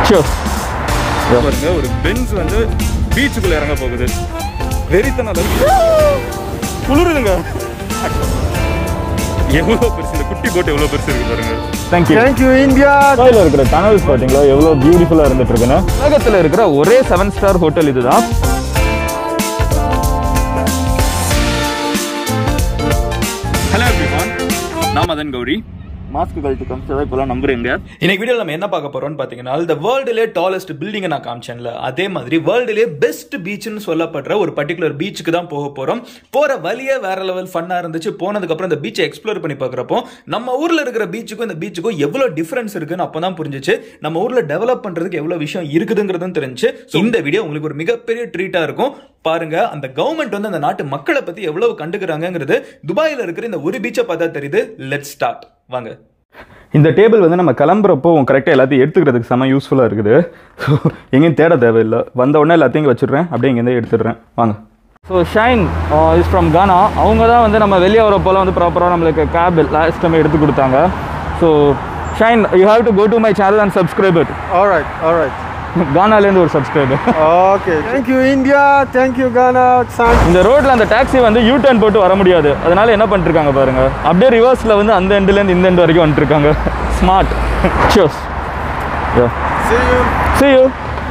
Sure பாருங்க ஒரு Benz வந்து பீச்சுக்குள்ள இறங்க போகுது வெறித்தன அளவுக்கு குளிருதுங்க எவ்வளவு பெருசு இந்த குட்டி போட்டு எவ்வளவு பெருசு இருக்கு பாருங்க தேங்க்யூ Thank you, India. துபாயில் இருக்கிற டனல்ஸ் பார்த்தீங்களா எவ்வளோ பியூட்டிஃபுல்லாக இருந்துட்டு இருக்குன்னு உலகத்தில் இருக்கிற ஒரே செவன் ஸ்டார் ஹோட்டல் இதுதான் ஹலோ எவ்ரிவான் நான் மதன் கௌரி மாஸ்க் கழித்து காமிச்சதா இப்போலாம் நம்புறீங்க இன்னைக்கு வீடியோல நம்ம என்ன பார்க்க போறோம்னு பாத்தீங்கன்னா இந்த வேர்ல்டுலே டாலஸ்ட் பில்டிங்கை நான் காமிச்சேன்ல அதே மாதிரி வேர்ல்டுலே பெஸ்ட் பீச்னு சொல்லப்படுற ஒரு பர்டிகுலர் பீச்சுக்கு தான் போக போறோம் போற வழியே வேற லெவல் ஃபன்னா இருந்துச்சு போனதுக்கு அப்புறம் இந்த பீச்சை எக்ஸ்ப்ளோர் பண்ணி பார்க்குறப்போ நம்ம ஊர்ல இருக்கிற பீச்சுக்கும் இந்த பீச்சுக்கும் எவ்வளவு டிஃபரன்ஸ் இருக்குன்னு அப்பதான் புரிஞ்சுச்சு நம்ம ஊர்ல டெவலப் பண்றதுக்கு எவ்வளவு விஷயம் இருக்குதுங்கிறதும் தெரிஞ்சு இந்த வீடியோ உங்களுக்கு ஒரு மிகப்பெரிய ட்ரீட்டா இருக்கும் பாருங்க அந்த கவர்மெண்ட் வந்து அந்த நாட்டு மக்களை பத்தி எவ்வளவு கண்டுக்கிறாங்கிறது துபாயில இருக்கிற இந்த ஒரு பீச்சை பார்த்தா தெரியுது லெட் ஸ்டார்ட் வாங்க இந்த டேபிள் வந்து நம்ம கிளம்புறப்போ கரெக்டாக எல்லாத்தையும் எடுத்துக்கிறதுக்கு செம்ம யூஸ்ஃபுல்லாக இருக்குது ஸோ எங்கேயும் தேட தேவையில்லை வந்த உடனே எல்லாத்தையும் இங்கே வச்சுடுறேன் அப்படியே இங்கேருந்தே எடுத்துடுறேன் வாங்க so Shine is from Ghana அவங்க தான் வந்து நம்ம வெளியே வரப்போலாம் வந்து ப்ராப்பராக நம்மளுக்கு கேப் லாஸ்ட் டைம் எடுத்து கொடுத்தாங்க so Shine you have to go to my channel and subscribe it All right, all right. கானாலேருந்து ஒரு subscriber Okay. Thank you, India. Thank you, Ghana. Thank இந்த ரோட்ல அந்த டாக்ஸி வந்து யூ டர்ன் போட்டு வர முடியாது அதனால என்ன பண்ணிருக்காங்க பாருங்க அப்படியே ரிவர்ஸ்ல வந்து அந்த எண்ட்ல இருந்து இந்த எண்ட் வரைக்கும் வந்துருக்காங்க smart shows See you. See you.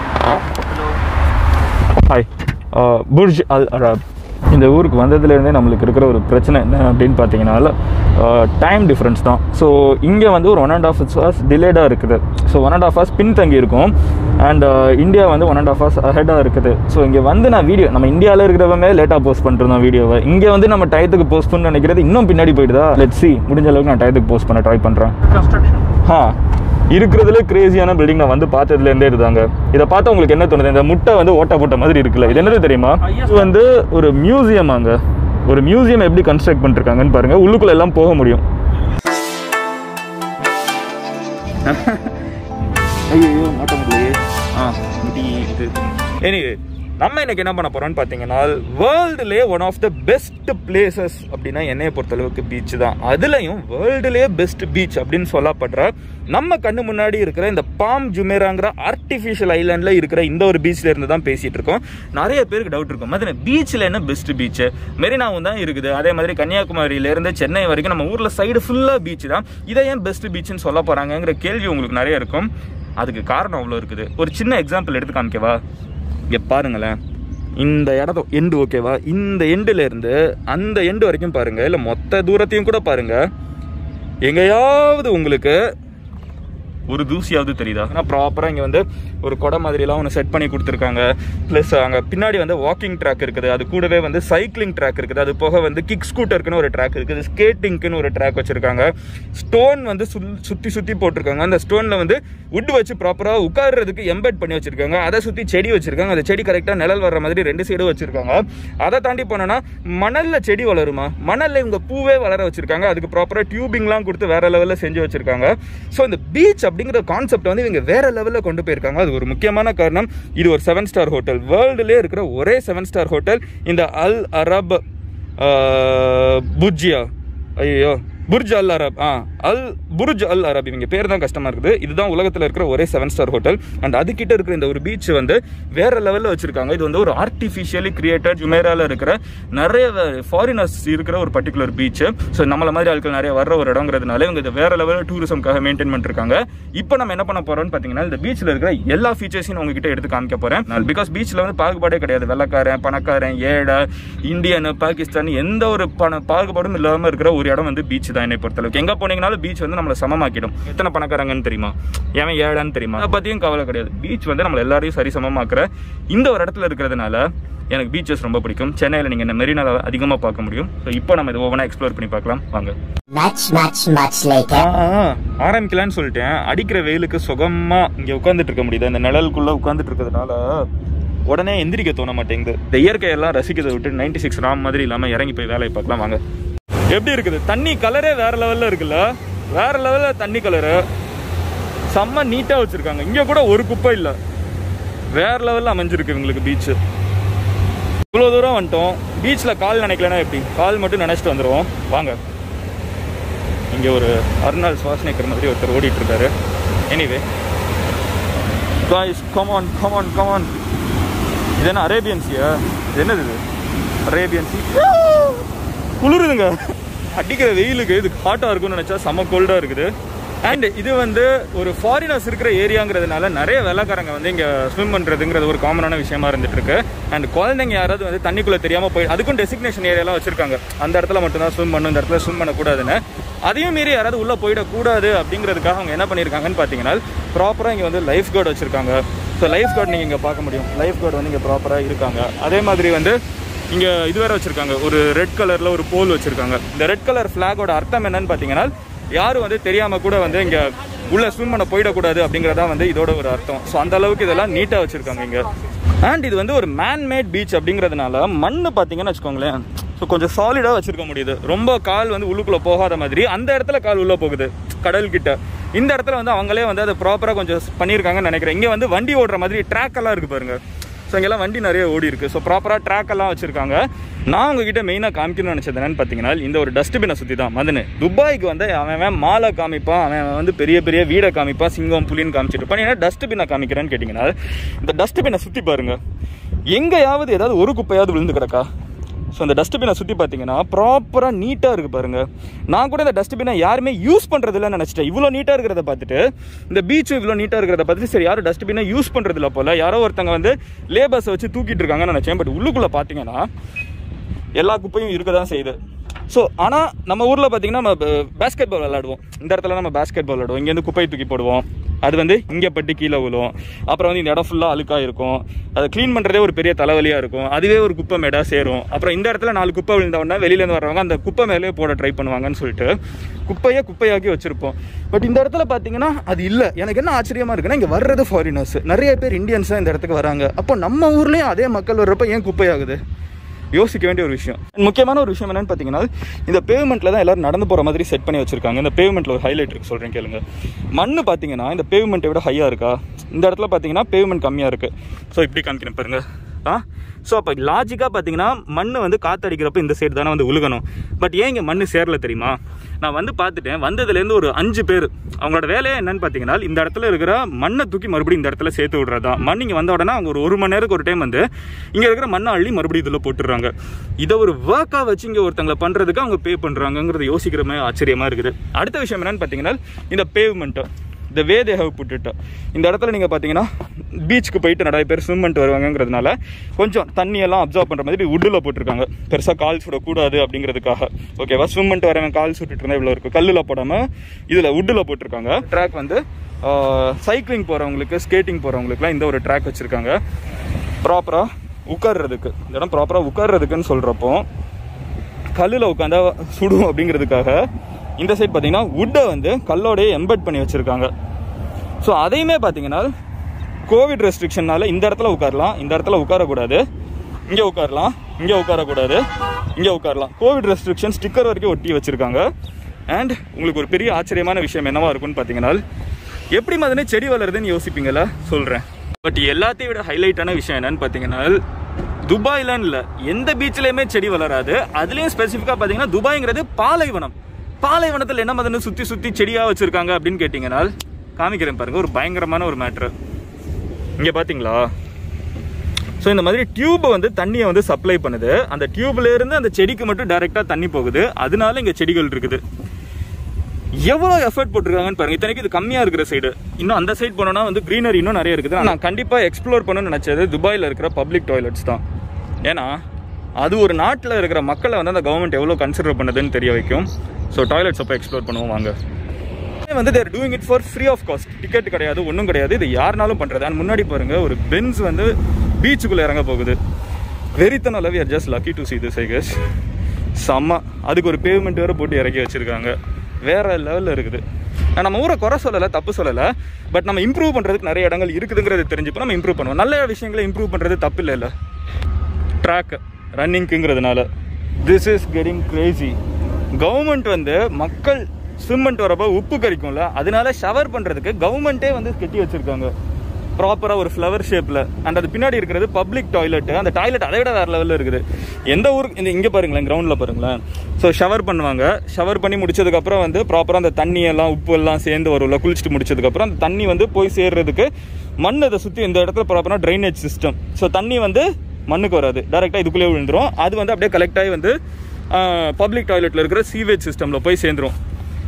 Hi Burj Al Arab இந்த ஊருக்கு வந்ததுலேருந்தே நம்மளுக்கு இருக்கிற ஒரு பிரச்சனை என்ன அப்படின்னு பார்த்தீங்கன்னா டைம் டிஃப்ரென்ஸ் தான் ஸோ இங்கே வந்து ஒரு ஒன் அண்ட் ஆஃப் ஹவர்ஸ் டிலேடாக இருக்குது so one and half hours பின் தங்கி இருக்கும் அண்ட் இந்தியா வந்து ஒன் அண்ட் ஆஃப் ஹவர்ஸ் அஹெடாக இருக்குது ஸோ இங்கே வந்து நான் வீடியோ நம்ம இந்தியாவில் இருக்கிறவங்க லேட்டாக போஸ்ட் பண்ணிருந்தோம் வீடியோவை இங்கே வந்து நம்ம டயத்துக்கு போஸ்ட் பண்ண நினைக்கிறது இன்னும் பின்னாடி போயிடுதா லெட் சி முடிஞ்ச அளவுக்கு நான் டயத்துக்கு போஸ்ட் பண்ண ட்ரை பண்ணுறேன் ஆ இருக்கிறதுல கிரேசியான பில்டிங் நான் வந்து பார்த்ததுலேருந்தே இருந்தாங்க இதை பார்த்தா உங்களுக்கு என்ன தோணுது இந்த முட்டை வந்து ஓட்ட போட்ட மாதிரி இருக்குல்ல இது என்னது தெரியுமா இது வந்து ஒரு மியூசியம் அங்க ஒரு மியூசியம் எப்படி கன்ஸ்ட்ரக்ட் பண்ணிருக்காங்கன்னு பாருங்க உள்ளுக்குள்ள எல்லாம் போக முடியும் ஐயோ மாட்ட முடியலையே ஆ முடியுது எனிவே நம்ம இன்னைக்கு என்ன பண்ண போறோம்னு பார்த்தீங்கன்னா வேர்ல்டுலே one of the best places அப்படின்னா என்னைய பொறுத்தளவுக்கு பீச் தான் அதுலயும் வேர்ல்டுலே பெஸ்ட் பீச் அப்படின்னு சொல்லப்படுற நம்ம கண்ணு முன்னாடி இருக்கிற இந்த பாம் ஜுமேராங்கிற ஆர்டிஃபிஷியல் ஐலாண்ட்ல இருக்கிற இந்த ஒரு பீச்ல இருந்து தான் பேசிட்டு இருக்கோம் நிறைய பேருக்கு டவுட் இருக்கும் மதன பீச்ல என்ன பெஸ்ட் பீச் மெரினாவும் தான் இருக்குது அதே மாதிரி கன்னியாகுமரியில இருந்து சென்னை வரைக்கும் நம்ம ஊர்ல சைடு ஃபுல்லா பீச் தான் இதை ஏன் பெஸ்ட் பீச்னு சொல்ல போறாங்கங்கிற கேள்வி உங்களுக்கு நிறைய இருக்கும் அதுக்கு காரணம் அவ்வளோ இருக்குது ஒரு சின்ன எக்ஸாம்பிள் எடுத்து காமிக்கவா இங்கே பாருங்களேன் இந்த இடத்த எண்டு ஓகேவா இந்த எண்டுல இருந்து அந்த எண்டு வரைக்கும் பாருங்க இல்லை மொத்த தூரத்தையும் கூட பாருங்க எங்கேயாவது உங்களுக்கு ஒரு தூசியாவது தெரியுதா ஆனால் ப்ராப்பராக இங்கே வந்து ஒரு கொடை மாதிரிலாம் ஒன்று செட் பண்ணி கொடுத்துருக்காங்க ப்ளஸ் அங்கே பின்னாடி வந்து வாக்கிங் ட்ராக் இருக்குது அது கூடவே வந்து சைக்கிளிங் ட்ராக் இருக்குது அது போக வந்து கிக் ஸ்கூட்டருக்குன்னு ஒரு ட்ராக் இருக்குது ஸ்கேட்டிங்க்குன்னு ஒரு ட்ராக் வச்சுருக்காங்க ஸ்டோன் வந்து சுல் சுற்றி சுற்றி போட்டிருக்காங்க அந்த ஸ்டோனில் வந்து wood வச்சு ப்ராப்பராக உட்கார்றதுக்கு எம்பெட் பண்ணி வச்சிருக்காங்க அதை சுற்றி செடி வச்சிருக்காங்க அந்த செடி கரெக்டாக நிழல் வர்ற மாதிரி ரெண்டு சைடும் வச்சிருக்காங்க அதை தாண்டி போனோன்னா மணல்ல செடி வளருமா மணல்ல இவங்க பூவே வளர வச்சிருக்காங்க அதுக்கு ப்ராப்பராக டியூபிங்லாம் கொடுத்து வேற லெவலில் செஞ்சு வச்சிருக்காங்க ஸோ இந்த பீச் அப்படிங்கிற கான்செப்ட் வந்து இவங்க வேற லெவலில் கொண்டு போயிருக்காங்க அது ஒரு முக்கியமான காரணம் இது ஒரு செவன் ஸ்டார் ஹோட்டல் வேர்ல்டுலேயே இருக்கிற ஒரே செவன் ஸ்டார் ஹோட்டல் இந்த அல் அரப் புஜ்ஜியா ஐயோ புர்ஜ் அல் அரப் ஆ அல் புர்ஜ் அல் அரப் இவங்க பேர் தான் கஷ்டமா இருக்குது இதுதான் உலகத்தில் இருக்கிற ஒரே செவன் ஸ்டார் ஹோட்டல் அண்ட் அதுக்கிட்ட இருக்கிற இந்த ஒரு பீச் வந்து வேற லெவலில் வச்சிருக்காங்க இது வந்து ஒரு ஆர்டிஃபிஷியலி கிரியேட்டட் ஜுமேரால இருக்கிற நிறைய ஃபாரினர்ஸ் இருக்கிற ஒரு பர்டிகுலர் பீச் ஸோ நம்மள மாதிரி ஆட்கள் நிறைய வர்ற ஒரு இடங்கிறதுனால இவங்க இதை வேற லெவலில் டூரிசம்காக மெயின்டைன் பண்ணிருக்காங்க இப்போ நம்ம என்ன பண்ண போறோம்னு பார்த்தீங்கன்னா இந்த பீச்சில் இருக்கிற எல்லா ஃபீச்சர்ஸையும் உங்ககிட்ட எடுத்து காமிக்க போறேன் பிகாஸ் பீச்சில் வந்து பாகுபாடே கிடையாது வெள்ளக்காரன் பணக்காரன் ஏழை இந்தியன் பாகிஸ்தான் எந்த ஒரு பண பாகுபாடும் இல்லாமல் இருக்கிற ஒரு இடம் வந்து பீச் தான் என்னை பொறுத்தளவுக்கு எங்கே போனீங்கனாலும் பீச் வந்து நம்மளை சமமாக்கிடும் எத்தனை பணக்காரங்கன்னு தெரியுமா ஏன் ஏழைன்னு தெரியுமா அதை பற்றியும் கவலை கிடையாது பீச் வந்து நம்மள எல்லாரையும் சரி சமமாக்குற இந்த ஒரு இடத்துல இருக்கிறதுனால எனக்கு பீச்சஸ் ரொம்ப பிடிக்கும் சென்னையில் நீங்கள் என்ன மெரினால அதிகமாக பார்க்க முடியும் ஸோ இப்போ நம்ம இது ஒவ்வொன்றா எக்ஸ்ப்ளோர் பண்ணி பார்க்கலாம் வாங்க Much, much, much later. ஆ, ஆ, ஆரம்பிக்கலான்னு சொல்லிட்டேன் அடிக்கிற வெயிலுக்கு சுகமா இங்க உட்காந்துட்டு இருக்க முடியுது அந்த நிழலுக்குள்ள உட்காந்துட்டு இருக்கிறதுனால உடனே எந்திரிக்க தோண மாட்டேங்குது இந்த இயற்கையெல்லாம் ரசிக்கிறதை விட்டு நைன்டி சிக்ஸ் ராம் மாதிரி இல்லாம இறங்கி போய் வேலையை பார்க்கலாம் வாங்க எப்படி இருக்குது தண்ணி கலரே வேற லெவல்ல இருக்குல்ல வேற லெவல்ல தண்ணி கலரு செம்ம நீட்டா வச்சிருக்காங்க இங்க கூட ஒரு குப்பை இல்ல வேற லெவல்ல அமைஞ்சிருக்கு இவங்களுக்கு பீச் இவ்வளோ தூரம் வந்துட்டோம் பீச்சில் கால் நினைக்கலன்னா எப்படி கால் மட்டும் நினைச்சிட்டு வந்துடுவோம் வாங்க இங்கே ஒரு அருணாள் சுவாசனிக்கிற மாதிரி ஒருத்தர் ஓடிட்டு இருக்காரு anyway guys come on come on come on இது என்ன அரேபியன் சீயா இது என்னது இது அரேபியன் சீ குளிருதுங்க அடிக்கிற வெயிலுக்கு இது ஹாட்டாக இருக்கும்னு நினச்சா செம்ம கோல்டாக இருக்குது அண்ட் இது வந்து ஒரு ஃபாரினர்ஸ் இருக்கிற ஏரியாங்கிறதுனால நிறைய வெள்ளக்காரங்க வந்து இங்கே ஸ்விம் பண்ணுறதுங்கிறது ஒரு காமனான விஷயமா இருந்துட்டு இருக்கு அண்ட் குழந்தைங்க யாராவது வந்து தண்ணிக்குள்ளே தெரியாமல் போய் அதுக்கும் டெசிக்னேஷன் ஏரியாலாம் வச்சிருக்காங்க அந்த இடத்துல மட்டும்தான் ஸ்விம் பண்ணணும் இந்த இடத்துல ஸ்விம் பண்ணக்கூடாதுன்னு அதையும் மீறி யாராவது உள்ளே போயிடக்கூடாது அப்படிங்கிறதுக்காக அவங்க என்ன பண்ணியிருக்காங்கன்னு பார்த்தீங்கன்னா ப்ராப்பராக இங்கே வந்து லைஃப் கார்டு வச்சுருக்காங்க ஸோ லைஃப் கார்டு நீங்கள் இங்கே பார்க்க முடியும் லைஃப் கார்டு வந்து இங்கே ப்ராப்பராக இருக்காங்க அதே மாதிரி வந்து இங்கே இது வேற வச்சுருக்காங்க ஒரு ரெட் கலரில் ஒரு போல் வச்சுருக்காங்க இந்த ரெட் கலர் ஃப்ளாகோட அர்த்தம் என்னன்னு பார்த்தீங்கன்னா யாரும் வந்து தெரியாமல் கூட வந்து இங்கே உள்ள ஸ்விம் பண்ண போயிடக்கூடாது அப்படிங்கிறதா வந்து இதோட ஒரு அர்த்தம் ஸோ அந்த அளவுக்கு இதெல்லாம் நீட்டாக வச்சுருக்காங்க இங்கே அண்ட் இது வந்து ஒரு மேன்மேட் பீச் அப்படிங்கிறதுனால மண் பார்த்தீங்கன்னு வச்சுக்கோங்களேன் ஸோ கொஞ்சம் சாலிடாக வச்சிருக்க முடியுது ரொம்ப கால் வந்து உள்ளுக்குள்ளே போகாத மாதிரி அந்த இடத்துல கால் உள்ளே போகுது கடல் கிட்ட இந்த இடத்துல வந்து அவங்களே வந்து அதை ப்ராப்பராக கொஞ்சம் பண்ணியிருக்காங்கன்னு நினைக்கிறேன் இங்கே வந்து வண்டி ஓடுற மாதிரி ட்ராக் எல்லாம் இருக்கு பாருங்க ஸோ இங்கெல்லாம் வண்டி நிறைய ஓடி இருக்கு ஸோ ப்ராப்பராக ட்ராக் எல்லாம் வச்சிருக்காங்க நான் உங்ககிட்ட மெயினாக காமிக்கணும்னு நினச்சது என்னன்னு பார்த்தீங்கன்னா இந்த ஒரு டஸ்ட்பினை சுற்றி தான் மதனு துபாய்க்கு வந்து அவன் அவன் மாலை காமிப்பான் அவன் வந்து பெரிய பெரிய வீடை காமிப்பான் சிங்கம் புலின்னு காமிச்சிட்டு இருப்பான் ஏன்னா டஸ்ட்பினை காமிக்கிறேன்னு கேட்டிங்கன்னா இந்த டஸ்ட்பினை சுற்றி பாருங்க எங்கேயாவது ஏதாவது ஒரு குப்பையாவது விழுந்து கிடக்கா ஸோ அந்த டஸ்ட்பினை சுற்றி பார்த்தீங்கன்னா ப்ராப்பராக நீட்டாக இருக்குது பாருங்க நான் கூட இந்த டஸ்ட்பினை யாருமே யூஸ் பண்ணுறது இல்லைன்னு நினச்சிட்டேன் இவ்வளோ நீட்டாக இருக்கிறத பார்த்துட்டு இந்த பீச்சும் இவ்வளோ நீட்டாக இருக்கிறத பார்த்துட்டு சரி யாரும் டஸ்ட்பினை யூஸ் பண்ணுறது இல்லை போல யாரோ ஒருத்தங்க வந்து லேபர்ஸை வச்சு தூக்கிட்டு இருக்காங்கன்னு நினச்சேன் பட் உள்ளுக்குள்ளே பார்த்தீங்கன்னா எல்லா குப்பையும் இருக்க தான் செய்யுது ஸோ ஆனால் நம்ம ஊரில் பார்த்தீங்கன்னா நம்ம பேஸ்கெட் பால் விளாடுவோம் இந்த இடத்துல நம்ம பேஸ்கெட் பால் விளாடுவோம் இங்கேருந்து குப்பையை தூக்கி போடுவோம் அது வந்து இங்கே பட்டு கீழே விழும் அப்புறம் வந்து இந்த இடம் ஃபுல்லாக அழுக்காக இருக்கும் அதை க்ளீன் பண்ணுறதே ஒரு பெரிய தலைவலியாக இருக்கும் அதுவே ஒரு குப்பை மேடாக சேரும் அப்புறம் இந்த இடத்துல நாலு குப்பை விழுந்த உடனே வெளியிலேருந்து வர்றவங்க அந்த குப்பை மேலே போட ட்ரை பண்ணுவாங்கன்னு சொல்லிட்டு குப்பையை குப்பையாக்கி வச்சுருப்போம் பட் இந்த இடத்துல பார்த்தீங்கன்னா அது இல்லை எனக்கு என்ன ஆச்சரியமாக இருக்குன்னா இங்கே வர்றது ஃபாரினர்ஸ் நிறைய பேர் இந்தியன்ஸ் தான் இந்த இடத்துக்கு வராங்க அப்போ நம்ம ஊர்லேயும் அதே மக்கள் வர்றப்ப ஏன் குப்பையாகுது யோசிக்க வேண்டிய ஒரு விஷயம் முக்கியமான ஒரு விஷயம் என்னன்னு பார்த்தீங்கன்னா இந்த பேவ்மெண்ட்டில் தான் எல்லாரும் நடந்து போகிற மாதிரி செட் பண்ணி வச்சிருக்காங்க இந்த பேவ்மெண்ட்டில் ஒரு ஹைலைட் இருக்கு சொல்கிறேன் கேளுங்க மண் பார்த்தீங்கன்னா இந்த பேவ்மெண்ட்டை விட ஹையாக இருக்கா இந்த இடத்துல பார்த்தீங்கன்னா பேவ்மெண்ட் கம்மியாக இருக்குது ஸோ இப்படி காமிக்கிறேன் பாருங்க ஆ ஸோ அப்போ லாஜிக்காக பார்த்தீங்கன்னா மண் வந்து காத்தடிக்கிறப்ப இந்த சைடு தானே வந்து உழுகணும் பட் ஏன் இங்கே மண் சேரல தெரியுமா நான் வந்து பார்த்துட்டேன் வந்ததுலேருந்து ஒரு அஞ்சு பேர் அவங்களோட வேலையே என்னன்னு பார்த்தீங்கன்னா இந்த இடத்துல இருக்கிற மண்ணை தூக்கி மறுபடியும் இந்த இடத்துல சேர்த்து விடுறதா மண் இங்கே வந்த உடனே அவங்க ஒரு ஒரு மணி நேரத்துக்கு ஒரு டைம் வந்து இங்கே இருக்கிற மண்ணை அள்ளி மறுபடியும் இதில் போட்டுடுறாங்க இதை ஒரு ஒர்க்காக வச்சு இங்கே ஒருத்தங்களை பண்ணுறதுக்கு அவங்க பே பண்ணுறாங்கங்கிறது யோசிக்கிற மாதிரி ஆச்சரியமாக இருக்குது அடுத்த விஷயம் என்னன்னு பார்த்தீங்கன்னா இந்த பேவ்மெண்ட்டு இந்த வே தே ஹவ் புட்டுட்டு இந்த இடத்துல நீங்கள் பார்த்தீங்கன்னா பீச்சுக்கு போயிட்டு நிறைய பேர் ஸ்விம் பண்ணிட்டு வருவாங்கங்கிறதுனால கொஞ்சம் தண்ணியெல்லாம் அப்சர்வ் பண்ணுற மாதிரி உட்டில் போட்டிருக்காங்க பெருசாக கால் சுடக்கூடாது அப்படிங்கிறதுக்காக ஓகேவா ஸ்விம் பண்ணிட்டு வரவன் கால் சுட்டுட்டு இருந்தால் இவ்வளோ இருக்கும் கல்லில் போடாமல் இதில் உட்டில் போட்டிருக்காங்க ட்ராக் வந்து சைக்கிளிங் போகிறவங்களுக்கு ஸ்கேட்டிங் போகிறவங்களுக்குலாம் இந்த ஒரு ட்ராக் வச்சுருக்காங்க ப்ராப்பராக உட்கார்றதுக்கு இந்த இடம் ப்ராப்பராக உட்கார்றதுக்குன்னு சொல்கிறப்போ கல்லில் உட்காந்தா சுடும் அப்படிங்கிறதுக்காக இந்த சைட் பார்த்தீங்கன்னா வுட்டை வந்து கல்லோடய எம்பெட் பண்ணி வச்சுருக்காங்க ஸோ அதையுமே பார்த்தீங்கன்னா கோவிட் ரெஸ்ட்ரிக்ஷனால இந்த இடத்துல உட்காரலாம் இந்த இடத்துல உட்காரக்கூடாது இங்கே உட்காரலாம் இங்கே உட்காரக்கூடாது இங்கே உட்காரலாம் கோவிட் ரெஸ்ட்ரிக்ஷன் ஸ்டிக்கர் வரைக்கும் ஒட்டி வச்சுருக்காங்க அண்ட் உங்களுக்கு ஒரு பெரிய ஆச்சரியமான விஷயம் என்னவா இருக்கும்னு பார்த்தீங்கன்னா எப்படி மாதிரி செடி வளருதுன்னு யோசிப்பீங்களா சொல்கிறேன் பட் எல்லாத்தையும் விட ஹைலைட்டான விஷயம் என்னன்னு பார்த்தீங்கன்னா துபாய்லன்னு இல்லை எந்த பீச்லேயுமே செடி வளராது அதுலேயும் ஸ்பெசிஃபிக்காக பார்த்தீங்கன்னா துபாய்ங்கிறது பாலைவனம் பாலைவனத்தில் என்ன மாதிரி சுற்றி சுற்றி செடியாக வச்சுருக்காங்க அப்படின்னு கேட்டிங்கன்னா காமிக்கிறேன் பாருங்க ஒரு பயங்கரமான ஒரு மேட்ரு இங்கே பார்த்தீங்களா ஸோ இந்த மாதிரி டியூப் வந்து தண்ணியை வந்து சப்ளை பண்ணுது அந்த டியூப்ல இருந்து அந்த செடிக்கு மட்டும் டைரெக்டாக தண்ணி போகுது அதனால இங்கே செடிகள் இருக்குது எவ்வளோ எஃபர்ட் போட்டிருக்காங்கன்னு பாருங்க இத்தனைக்கு இது கம்மியாக இருக்கிற சைடு இன்னும் அந்த சைடு போனோம்னா வந்து க்ரீனரி இன்னும் நிறைய இருக்குது நான் கண்டிப்பாக எக்ஸ்ப்ளோர் பண்ணணும்னு நினச்சது துபாயில் இருக்கிற பப்ளிக் டாய்லெட்ஸ் தான் ஏன்னா அது ஒரு நாட்டில் இருக்கிற மக்களை வந்து அந்த கவர்மெண்ட் எவ்வளோ கன்சிடர் பண்ணுதுன்னு தெரிய வைக்கும் ஸோ டாய்லெட்ஸ் அப்போ எக்ஸ்ப்ளோர் பண்ணுவோம் வாங்க வந்து they're doing it for free of cost ticket கிடையாது ஒன்றும் கிடையாது இது யாருனாலும் பண்ணுறது அண்ட் முன்னாடி பாருங்க ஒரு பென்ஸ் வந்து பீச்சுக்குள்ளே இறங்க போகுது வெறித்தன love or just lucky to see this I guess செம்ம அதுக்கு ஒரு பேமெண்ட் வேறு போட்டு இறக்கி வச்சிருக்காங்க வேற லெவலில் இருக்குது நான் நம்ம ஊரை குறை சொல்லலை தப்பு சொல்லலை பட் நம்ம இம்ப்ரூவ் பண்ணுறதுக்கு நிறைய இடங்கள் இருக்குதுங்கிறது தெரிஞ்சுப்போ நம்ம இம்ப்ரூவ் பண்ணுவோம் நல்ல விஷயங்களை இம்ப்ரூவ் பண்ணுறது தப்பு இல்லைல்ல ட்ராக் ரன்னிங்க்குங்கிறதுனால this is getting crazy government வந்து மக்கள் ஸ்விம் பண்ணிட்டு வரப்போ உப்பு கறிக்கும்ல அதனால ஷவர் பண்ணுறதுக்கு கவர்மெண்ட்டே வந்து கட்டி வச்சுருக்காங்க ப்ராப்பராக ஒரு ஃப்ளவர் ஷேப்பில் அண்ட் அது பின்னாடி இருக்கிறது பப்ளிக் டாய்லெட் அந்த டாய்லெட் அதை விட வேறு லெவலில் இருக்குது எந்த ஊருக்கு இந்த இங்கே பாருங்களேன் கிரவுண்டில் பாருங்களேன் ஸோ ஷவர் பண்ணுவாங்க ஷவர் பண்ணி முடிச்சதுக்கப்புறம் வந்து ப்ராப்பராக அந்த தண்ணி எல்லாம் உப்பு எல்லாம் சேர்ந்து வரும்ல குளிச்சுட்டு முடிச்சதுக்கப்புறம் அந்த தண்ணி வந்து போய் சேர்றதுக்கு மண் இதை சுற்றி இந்த இடத்துல ப்ராப்பராக ட்ரைனேஜ் சிஸ்டம் ஸோ தண்ணி வந்து மண்ணுக்கு வராது டேரெக்டாக இதுக்குள்ளே விழுந்துரும் அது வந்து அப்படியே கலெக்ட் ஆகி வந்து பப்ளிக் டாய்லெட்டில் இருக்கிற சீவேஜ் சிஸ்டமில் போய் சேர்ந்துரும்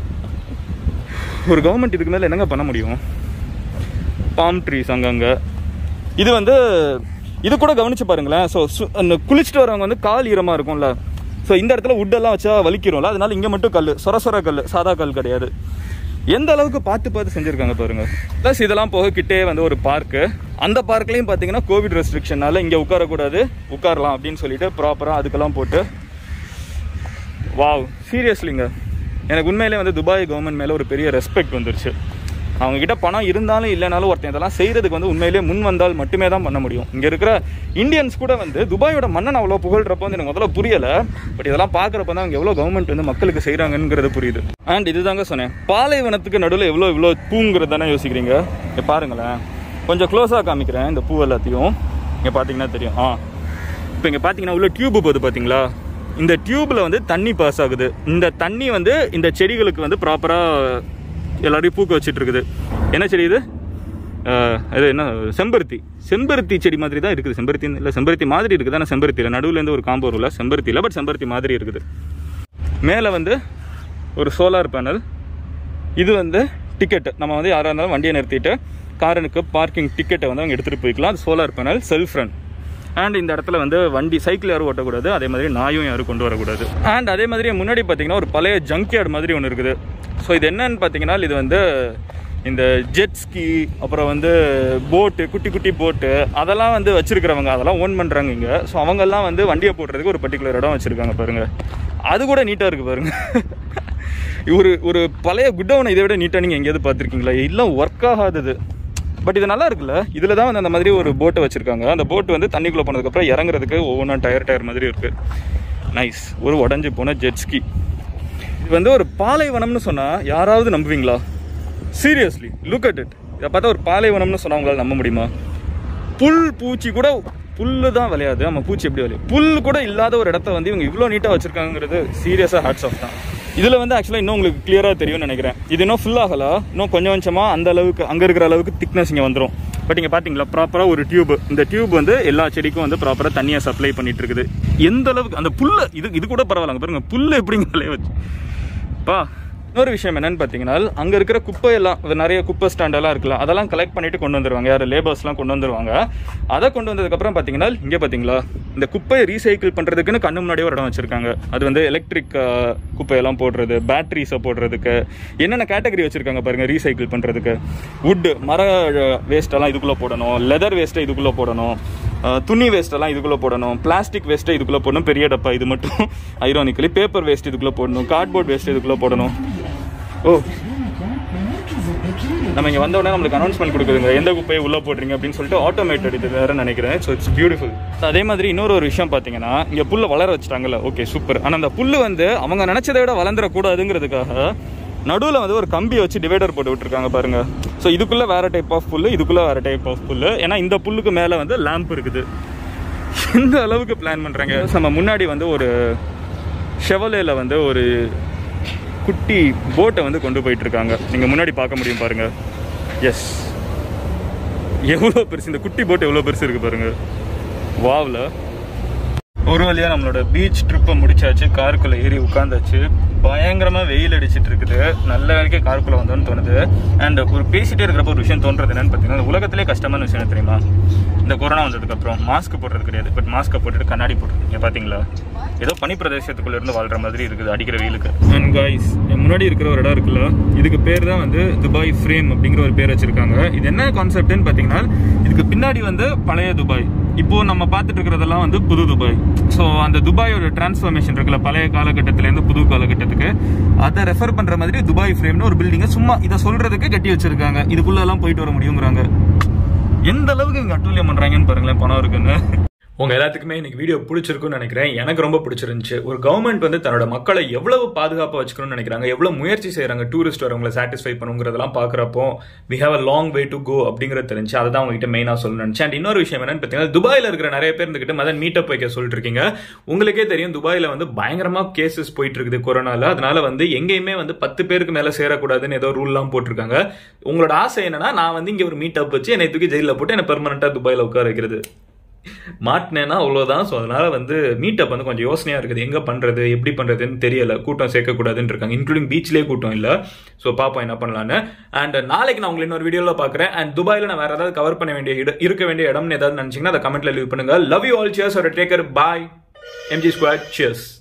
ஒரு கவர்மெண்ட் இதுக்கு மேலே என்னங்க பண்ண முடியும் பாம் ட்ரீஸ் அங்கங்கே இது வந்து இது கூட கவனிச்சு பாருங்களேன் ஸோ அந்த குளிச்சுட்டு வரவங்க வந்து கால் ஈரமாக இருக்கும்ல ஸோ இந்த இடத்துல wood-எல்லாம் வச்சா வலிக்கிறோம்ல அதனால இங்கே மட்டும் கல் சொர சொர கல் சாதா கல் கிடையாது எந்த அளவுக்கு பார்த்து பார்த்து செஞ்சுருக்காங்க பாருங்க ப்ளஸ் இதெல்லாம் போக கிட்டே வந்து ஒரு பார்க்கு அந்த பார்க்லேயும் பார்த்தீங்கன்னா கோவிட் ரெஸ்ட்ரிக்ஷனால இங்கே உட்காரக்கூடாது உட்காரலாம் அப்படின்னு சொல்லிட்டு ப்ராப்பராக அதுக்கெல்லாம் போட்டு வாவ் சீரியஸ்லிங்க எனக்கு உண்மையிலே வந்து துபாய் கவர்மெண்ட் மேலே ஒரு பெரிய ரெஸ்பெக்ட் வந்துருச்சு அவங்க கிட்ட பணம் இருந்தாலும் இல்லைனாலும் ஒருத்தன் இதெல்லாம் செய்கிறதுக்கு வந்து உண்மையிலே முன் வந்தால் மட்டுமே தான் பண்ண முடியும் இங்கே இருக்கிற இந்தியன்ஸ் கூட வந்து துபாயோட மன்னன் அவ்வளோ புகழ்றப்போ வந்து எனக்கு முதல்ல புரியலை பட் இதெல்லாம் பார்க்குறப்ப தான் அவங்க எவ்வளோ கவர்மெண்ட் வந்து மக்களுக்கு செய்கிறாங்கங்கிறது புரியுது அண்ட் இதுதாங்க சொன்னேன் பாலைவனத்துக்கு நடுவில் எவ்வளோ இவ்வளோ பூங்கிறது தானே யோசிக்கிறீங்க இங்கே பாருங்களேன் கொஞ்சம் க்ளோஸாக காமிக்கிறேன் இந்த பூ எல்லாத்தையும் இங்கே பார்த்தீங்கன்னா தெரியும் ஆ இப்போ இங்கே பார்த்தீங்கன்னா உள்ள டியூப் போகுது பார்த்தீங்களா இந்த டியூப்ல வந்து தண்ணி பாஸ் ஆகுது இந்த தண்ணி வந்து இந்த செடிகளுக்கு வந்து ப்ராப்பராக எல்லாரையும் பூக்க வச்சிட்டு இருக்குது என்ன செடி இது அஹ், இது என்ன செம்பருத்தி செம்பருத்தி செடி மாதிரி தான் இருக்குது செம்பருத்தி இல்லை செம்பருத்தி மாதிரி இருக்குது ஆனால் செம்பருத்தி இல்லை நடுவில் இருந்து ஒரு காம்போ இல்லை செம்பருத்தி இல்லை பட் செம்பருத்தி மாதிரி இருக்குது மேலே வந்து ஒரு சோலார் பேனல் இது வந்து டிக்கெட் நம்ம வந்து யாராக இருந்தாலும் வண்டியை நிறுத்திட்டு காரனுக்கு பார்க்கிங் டிக்கெட்டை வந்து அவங்க எடுத்துகிட்டு போய்க்கலாம் அது solar panel self run and இந்த இடத்துல வந்து வண்டி சைக்கிள் யாரும் ஓட்டக்கூடாது அதே மாதிரி நாயும் யாரும் கொண்டு வரக்கூடாது அண்ட் அதே மாதிரி முன்னாடி பார்த்தீங்கன்னா ஒரு பழைய ஜங்க்யார்டு மாதிரி ஒன்று இருக்குது ஸோ இது என்னன்னு பார்த்தீங்கன்னா இது வந்து இந்த ஜெட் ஸ்கி அப்புறம் வந்து போட்டு குட்டி குட்டி போட்டு அதெல்லாம் வந்து வச்சிருக்கிறவங்க அதெல்லாம் ஓன் பண்ணுறாங்க இங்கே ஸோ அவங்கெல்லாம் வந்து வண்டியை போடுறதுக்கு ஒரு பர்டிகுலர் இடம் வச்சுருக்காங்க பாருங்க அது கூட நீட்டாக இருக்குது பாருங்க ஒரு ஒரு பழைய குட்டவுனை இதை விட நீட்டாக நீங்கள் எங்கேயாவது பார்த்துருக்கீங்களா எல்லாம் ஒர்க் ஆகாதது பட் இது நல்லா இருக்குல்ல இதில் தான் வந்து அந்த மாதிரி ஒரு போட்டை வச்சுருக்காங்க அந்த போட் வந்து தண்ணிக்குள்ளே போனதுக்கப்புறம் இறங்குறதுக்கு ஒவ்வொன்றா டயர் டயர் மாதிரி இருக்குது நைஸ் ஒரு உடஞ்சி போன ஜெட்ஸ்கி இது வந்து ஒரு பாலைவனம்னு சொன்னால் யாராவது நம்புவீங்களா சீரியஸ்லி லுக் அட் இட் இதை பார்த்தா ஒரு பாலைவனம்னு சொன்னா உங்களால் நம்ப முடியுமா புல் பூச்சி கூட புல்லு தான் விளையாது ஆமாம் பூச்சி எப்படி விளையும் புல் கூட இல்லாத ஒரு இடத்த வந்து இவங்க இவ்வளோ நீட்டாக வச்சிருக்காங்கிறது சீரியஸாக ஹேட்ஸ் ஆஃப் தான் இதில் வந்து ஆக்சுவலாக இன்னும் உங்களுக்கு கிளியராக தெரியும்னு நினைக்கிறேன் இது இன்னும் ஃபுல் ஆகல இன்னும் கொஞ்சம் கொஞ்சமாக அந்த அளவுக்கு அங்கே இருக்கிற அளவுக்கு திக்னஸ் இங்கே வந்துடும் பட் இங்கே பார்த்தீங்களா ப்ராப்பராக ஒரு டியூப் இந்த டியூப் வந்து எல்லா செடிக்கும் வந்து ப்ராப்பராக தண்ணியை சப்ளை பண்ணிட்டு இருக்குது எந்த அளவுக்கு அந்த புல்லை இது இது கூட பரவாயில்ல பாருங்க புல் எப்படிங்க விளைய வச்சு பா இன்னொரு விஷயம் என்னன்னு பார்த்தீங்கன்னா அங்கே இருக்கிற குப்பையெல்லாம் இது நிறைய குப்பை ஸ்டாண்டெல்லாம் இருக்குல்ல அதெல்லாம் கலெக்ட் பண்ணிட்டு கொண்டு வந்துருவாங்க யார் லேபர்ஸ்லாம் கொண்டு வந்துருவாங்க அதை கொண்டு வந்ததுக்கப்புறம் பார்த்தீங்கன்னா இங்கே பார்த்தீங்களா இந்த குப்பையை ரீசைக்கிள் பண்ணுறதுக்குன்னு கண்ணு முன்னாடியே ஒரு இடம் வச்சிருக்காங்க அது வந்து எலக்ட்ரிக் குப்பையெல்லாம் போடுறது பேட்டரிஸை போடுறதுக்கு என்னென்ன கேட்டகரி வச்சிருக்காங்க பாருங்க ரீசைக்கிள் பண்ணுறதுக்கு வுட்டு மர வேஸ்ட்டெல்லாம் இதுக்குள்ளே போடணும் லெதர் வேஸ்ட்டை இதுக்குள்ளே போடணும் அஹ், துணி வேஸ்ட்டெல்லாம் இதுக்குள்ளே போடணும் பிளாஸ்டிக் வேஸ்ட்டை இதுக்குள்ளே போடணும் பெரிய டப்பா இது மட்டும் ஐரோனிக்கலி பேப்பர் வேஸ்ட் இதுக்குள்ளே போடணும் கார்ட்போர்ட் வேஸ்ட் இதுக்குள்ளே போடணும் ஓ நம்ம இங்கே வந்த உடனே நம்மளுக்கு அனௌன்ஸ்மெண்ட் கொடுக்குதுங்க எந்த குப்பையை உள்ளே போடுறீங்க அப்படின்னு சொல்லிட்டு ஆட்டோமேட்டட் இது வேறு நினைக்கிறேன் ஸோ இட்ஸ் பியூட்டிஃபுல் அதே மாதிரி இன்னொரு ஒரு விஷயம் பார்த்தீங்கன்னா இங்கே புல்லை வளர வச்சுட்டாங்கல்ல ஓகே சூப்பர் ஆனால் அந்த புல் வந்து அவங்க நினச்சதை விட வளர்ந்துடக்கூடாதுங்கிறதுக்காக நடுவில் வந்து ஒரு கம்பி வச்சு டிவைடர் போட்டு விட்டுருக்காங்க பாருங்க ஸோ இதுக்குள்ளே வேறு டைப் ஆஃப் புல் இதுக்குள்ளே வேறு டைப் ஆஃப் புல் ஏன்னா இந்த புல்லுக்கு மேலே வந்து லேம்ப் இருக்குது எந்த அளவுக்கு பிளான் பண்ணுறாங்க நம்ம முன்னாடி வந்து ஒரு ஷெவலேல வந்து ஒரு குட்டி போட்டை வந்து கொண்டு போயிட்டு இருக்காங்க நீங்க முன்னாடி பார்க்க முடியும் பாருங்க எஸ் எவ்வளோ பெருசு இந்த குட்டி போட் எவ்வளோ பெருசு இருக்கு பாருங்க வாவ்ல ஒரு வழியா நம்மளோட பீச் ட்ரிப்பை முடிச்சாச்சு காருக்குள்ள ஏறி உட்காந்தாச்சு பயங்கரமா வெயில் அடிச்சிட்டு இருக்குது நல்ல வரைக்கும் காருக்குள்ள வந்தோன்னு தோணுது அண்ட் ஒரு பேசிட்டே இருக்கிறப்ப ஒரு விஷயம் தோன்றது என்னன்னு பார்த்தீங்கன்னா இந்த உலகத்திலே கஷ்டமான விஷயம் என்ன தெரியுமா இந்த கொரோனா வந்ததுக்கு அப்புறம் மாஸ்க் போடுறது கிடையாது பட் மாஸ்க்கை போட்டுட்டு கண்ணாடி போட்டுருக்கீங்க பாத்தீங்களா ஏதோ பனி பிரதேசத்துக்குள்ள இருந்து வாழ்ற மாதிரி இருக்குது அடிக்கிற வெயிலுக்கு அண்ட் காய்ஸ் முன்னாடி இருக்கிற ஒரு இடம் இருக்குல்ல இதுக்கு பேர் தான் வந்து துபாய் ஃப்ரேம் அப்படிங்கிற ஒரு பேர் வச்சிருக்காங்க இது என்ன கான்செப்ட்னு பார்த்தீங்கன்னா இதுக்கு பின்னாடி வந்து பழைய துபாய் இப்போ நம்ம பார்த்துட்டு இருக்கிறதெல்லாம் வந்து புது துபாய் ஸோ அந்த துபாயோட டிரான்ஸ்ஃபர்மேஷன் இருக்குல்ல பழைய காலகட்டத்திலேருந்து புது காலகட்டத்துக்கு அதை ரெஃபர் பண்ற மாதிரி துபாய் ஃப்ரேம்னு ஒரு பில்டிங்கை சும்மா இதை சொல்றதுக்கு கட்டி வச்சிருக்காங்க இதுக்குள்ள எல்லாம் போயிட்டு வர முடியுங்கிறாங்க எந்த அளவுக்கு இவங்க அட்டூழியம் பண்றாங்கன்னு பாருங்களேன் பணம் இருக்குன்னு உங்க எல்லாத்துக்குமே இன்னைக்கு வீடியோ பிடிச்சிருக்கும்னு நினைக்கிறேன் எனக்கு ரொம்ப பிடிச்சிருந்துச்சு ஒரு கவர்மெண்ட் வந்து தன்னோட மக்களை எவ்வளவு பாதுகாப்பாக வச்சுக்கணும்னு நினைக்கிறாங்க எவ்வளவு முயற்சி செய்யறாங்க டூரிஸ்ட் வரவங்களை சாட்டிஸ்ஃபை பண்ணுங்கிறதெல்லாம் பாக்குறப்போ we have a long way to go அப்படிங்கிறது தெரிஞ்சு அதை தான் உங்ககிட்ட மெயினாக சொல்லணும்னு நினைச்சேன் அண்ட் இன்னொரு விஷயம் என்னன்னு பார்த்தீங்கன்னா துபாயில் இருக்கிற நிறைய பேர் இருந்துகிட்டு மதன் மீட்டப் வைக்க சொல்லிட்டு இருக்கீங்க உங்களுக்கே தெரியும் துபாயில் வந்து பயங்கரமா கேசஸ் போயிட்டு இருக்குது கொரோனால அதனால வந்து எங்கேயுமே வந்து பத்து பேருக்கு மேல சேரக்கூடாதுன்னு ஏதோ ரூல்லாம் போட்டிருக்காங்க உங்களோட ஆசை என்னன்னா நான் வந்து இங்க ஒரு மீட்டப் வச்சு என்னை தூக்கி ஜெயிலில் போட்டு என்னை பெர்மனண்டா துபாயில் உட்கார வைக்கிறது மாட்டினேன்னா அவ்வளோதான் ஸோ அதனால வந்து மீட்டப் வந்து கொஞ்சம் யோசனையாக இருக்குது எங்கே பண்ணுறது எப்படி பண்ணுறதுன்னு தெரியல கூட்டம் சேர்க்கக்கூடாதுன்னு இருக்காங்க இன்க்ளூடிங் பீச்லேயே கூட்டம் இல்லை ஸோ பார்ப்போம் என்ன பண்ணலான்னு அண்ட் நாளைக்கு நான் உங்களை இன்னொரு வீடியோவில் பார்க்குறேன் அண்ட் துபாயில் நான் வேறு ஏதாவது கவர் பண்ண வேண்டிய இடம் இருக்க வேண்டிய இடம்னு ஏதாவது நினச்சிங்கன்னா அதை கமெண்ட்டில் லீவ் பண்ணுங்க லவ் யூ ஆல் சியர்ஸ் ஒரு take care bye MG squad cheers